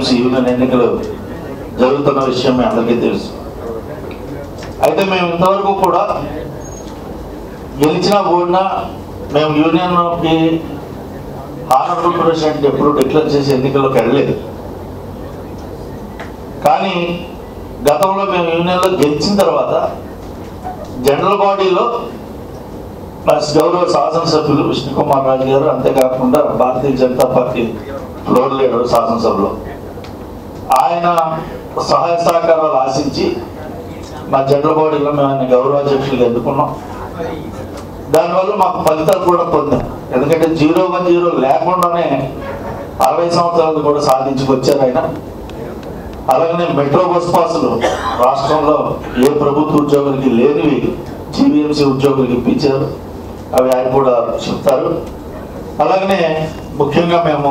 VMC union ఎన్నికలు జరుగుతున్న విషయం మీ అందరికీ తెలుసు అయితే మేము ఇంతవరకు కూడా గెలిచినా ఓడినా మేము యూనియన్కి ఆనరబుల్ ప్రెసిడెంట్ ఎప్పుడు డిక్లేర్ చేసి ఎన్నికల్లోకి వెళ్ళలేదు కానీ గతంలో మేము యూనియన్లో గెలిచిన తర్వాత జనరల్ బాడీలో ప్లస్ గౌరవ శాసనసభ్యులు విష్ణుకుమార్ రాజు గారు అంతేకాకుండా Bharatiya Janata party floor leader శాసనసభలో ఆయన సహాయ సహకారాలు ఆశించి మా జనరల్ బాడీలో మేము ఆయన గౌరవాధ్యక్షులుగా ఎన్నుకున్నాం దానివల్ల మాకు ఫలితాలు కూడా పొందాం ఎందుకంటే జీరో వన్ జీరో లేకుండానే అరవై సంవత్సరాలు కూడా సాధించుకొచ్చారు ఆయన అలాగనే మెట్రో బస్ పాసులు రాష్ట్రంలో ఏ ప్రభుత్వ ఉద్యోగులకి లేనివి జీవీఎంసీ ఉద్యోగులకి ఇప్పించారు అవి ఆయన కూడా చెప్తారు అలాగనే ముఖ్యంగా మేము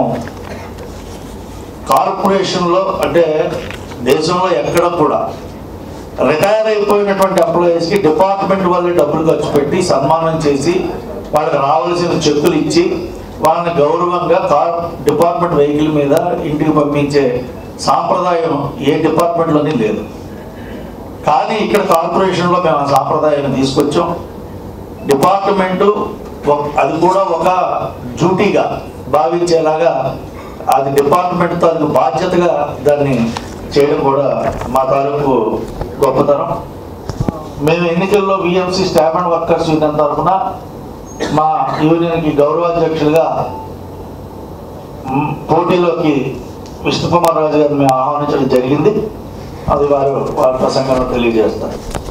కార్పొరేషన్లో అంటే దేశంలో ఎక్కడ కూడా రిటైర్ అయిపోయినటువంటి ఎంప్లాయీస్కి డిపార్ట్మెంట్ వాళ్ళే డబ్బులు ఖర్చు పెట్టి సన్మానం చేసి వాళ్ళకి రావాల్సిన చెక్కులు ఇచ్చి వాళ్ళని గౌరవంగా కార్ డిపార్ట్మెంట్ వెహికల్ మీద ఇంటికి పంపించే సాంప్రదాయం ఏ డిపార్ట్మెంట్లోనే లేదు కానీ ఇక్కడ కార్పొరేషన్లో మేము ఆ సాంప్రదాయాన్ని తీసుకొచ్చాం డిపార్ట్మెంటు ఒక- అది కూడా ఒక డ్యూటీగా భావించేలాగా అది డిపార్ట్మెంట్ తాలూకు బాధ్యతగా దాన్ని చేయడం కూడా మా తాలూకు గొప్పతనం మేము ఎన్నికల్లో VMC staff and workers union తరఫున మా యూనియన్కి గౌరవాధ్యక్షులుగా మ్, పోటీలోకి విష్ణుకుమార్ రాజు గారిని మేము ఆహ్వానించడం జరిగింది అది వారు వారి ప్రసంగంలో తెలియజేస్తారు